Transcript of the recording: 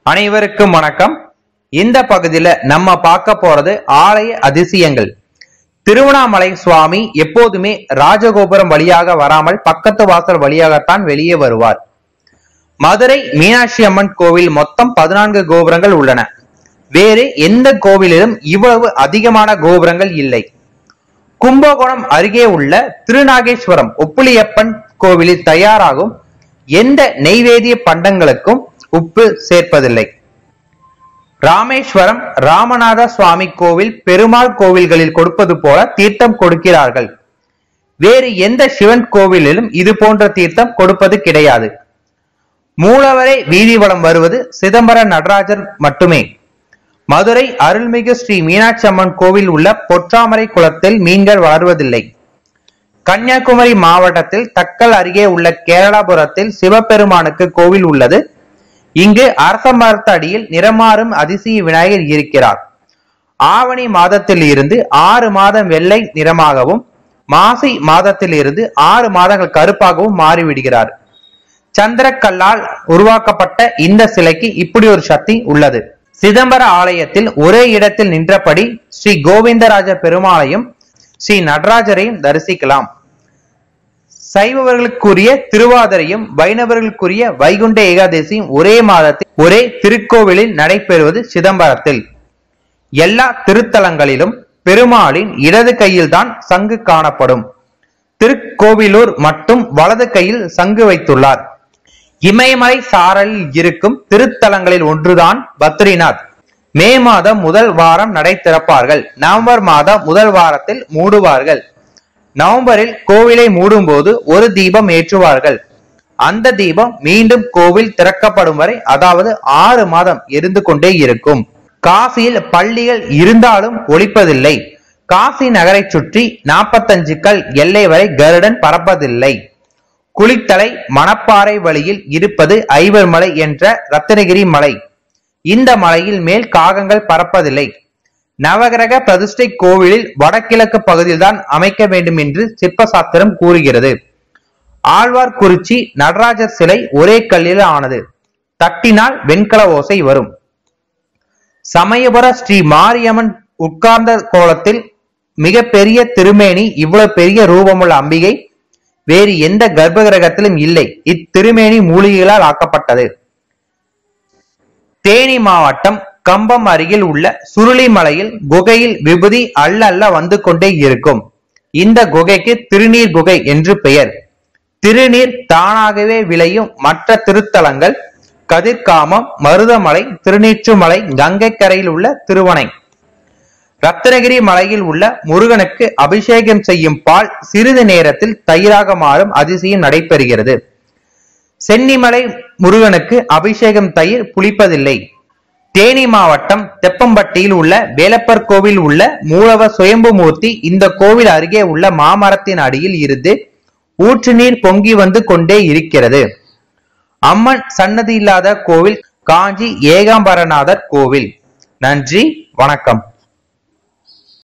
அனைவருக்கும் வணக்கம் இந்த பகுதியில நம்ம பார்க்க போறது ஆலய அதிசயங்கள் திருவண்ணாமலை சுவாமி எப்போதுமே ராஜகோபுரம் வழியாக வராமல் பக்கத்து வாசல் வழியாகத்தான் வெளியே வருவார் மதுரை மீனாட்சி அம்மன் கோவில் மொத்தம் பதினான்கு கோபுரங்கள் உள்ளன வேறு எந்த கோவிலிலும் இவ்வளவு அதிகமான கோபுரங்கள் இல்லை கும்பகோணம் அருகே உள்ள திருநாகேஸ்வரம் ஒப்புளியப்பன் கோவிலில் தயாராகும் எந்த நெய்வேதிய பண்டங்களுக்கும் உப்பு சேர்ப்பதில்லை ராமேஸ்வரம் ராமநாத சுவாமி கோவில் பெருமாள் கோவில்களில் கொடுப்பது போல தீர்த்தம் கொடுக்கிறார்கள் வேறு எந்த சிவன் கோவிலிலும் இது போன்ற தீர்த்தம் கொடுப்பது கிடையாது மூலவரை வீதி வலம் வருவது சிதம்பர நடராஜர் மட்டுமே மதுரை அருள்மிகு ஸ்ரீ மீனாட்சி அம்மன் கோவில் உள்ள பொற்றாமரை குளத்தில் மீன்கள் வளர்வதில்லை கன்னியாகுமரி மாவட்டத்தில் தக்கல் அருகே உள்ள கேரளாபுரத்தில் சிவபெருமானுக்கு கோவில் உள்ளது இங்கு அரச மரத்து அடியில் நிறமாறும் அதிசய விநாயகர் இருக்கிறார் ஆவணி மாதத்தில் இருந்து ஆறு மாதம் வெள்ளை நிறமாகவும் மாசி மாதத்தில் இருந்து ஆறு மாதங்கள் கருப்பாகவும் மாறிவிடுகிறார் சந்திரக்கல்லால் உருவாக்கப்பட்ட இந்த சிலைக்கு இப்படி ஒரு சக்தி உள்ளது சிதம்பர ஆலயத்தில் ஒரே இடத்தில் நின்றபடி ஸ்ரீ கோவிந்தராஜ பெருமாளையும் ஸ்ரீ நடராஜரையும் தரிசிக்கலாம் சைவர்களுக்குரிய திருவாதிரையும் வைணவர்களுக்குரிய வைகுண்ட ஏகாதசியும் ஒரே மாதத்தில் ஒரே திருக்கோவிலில் நடைபெறுவது சிதம்பரத்தில் எல்லா திருத்தலங்களிலும் பெருமாளின் இடது கையில்தான் சங்கு காணப்படும் திருக்கோவிலூர் மட்டும் வலது கையில் சங்கு வைத்துள்ளார் இமயமலை சாரலில் இருக்கும் திருத்தலங்களில் ஒன்றுதான் பத்ரிநாத் மே மாதம் முதல் வாரம் நடை திறப்பார்கள் நவம்பர் மாதம் முதல் வாரத்தில் மூடுவார்கள் நவம்பரில் கோவிலை மூடும்போது ஒரு தீபம் ஏற்றுவார்கள் அந்த தீபம் மீண்டும் கோவில் திறக்கப்படும் வரை அதாவது ஆறு மாதம் எரிந்து கொண்டே இருக்கும் காசியில் பள்ளிகள் இருந்தாலும் ஒழிப்பதில்லை காசி நகரை சுற்றி நாற்பத்தஞ்சு கல் எல்லை வரை கருடன் பறப்பதில்லை குளித்தலை மணப்பாறை வழியில் இருப்பது ஐவர் மலை என்ற ரத்னகிரி மலை இந்த மலையில் மேல் காகங்கள் பறப்பதில்லை நவகிரக பிரதிஷ்டை கோவிலில் வடகிழக்கு பகுதியில்தான் அமைக்க வேண்டும் என்று சிற்பசாஸ்திரம் கூறுகிறது ஆழ்வார்குறிச்சி நடராஜர் சிலை ஒரே கல்லில் ஆனது தட்டினால் வெண்கல ஓசை வரும் சமயபுர ஸ்ரீ மாரியம்மன் உட்கார்ந்த கோலத்தில் மிக பெரிய திருமேனி இவ்வளவு பெரிய ரூபமுள்ள அம்பிகை வேறு எந்த கர்ப்ப கிரகத்திலும் இல்லை இத்திருமேனி மூலிகைகளால் ஆக்கப்பட்டது தேனி மாவட்டம் கம்பம் அருகில் உள்ள சுருளிமலையில் குகையில் விபூதி அல்ல அல்ல வந்து கொண்டே இருக்கும் இந்த குகைக்கு திருநீர் குகை என்று பெயர் திருநீர் தானாகவே விளையும் மற்ற திருத்தலங்கள் கதிர்காமம் மருதமலை திருநீற்றுமலை கங்கை கரையில் உள்ள திருவனை ரத்னகிரி மலையில் உள்ள முருகனுக்கு அபிஷேகம் செய்யும் பால் சிறிது நேரத்தில் தயிராக மாறும் அதிசயம் நடைபெறுகிறது சென்னிமலை முருகனுக்கு அபிஷேகம் தயிர் புளிப்பதில்லை தேனி மாவட்டம் தெப்பம்பட்டியில் உள்ள வேலப்பர் கோவில் உள்ள மூலவ சுயம்பு மூர்த்தி இந்த கோவில் அருகே உள்ள மாமரத்தின் அடியில் இருந்து ஊற்று நீர் பொங்கி வந்து கொண்டே இருக்கிறது அம்மன் சன்னதி இல்லாத கோவில் காஞ்சி ஏகாம்பரநாதர் கோவில் நன்றி வணக்கம்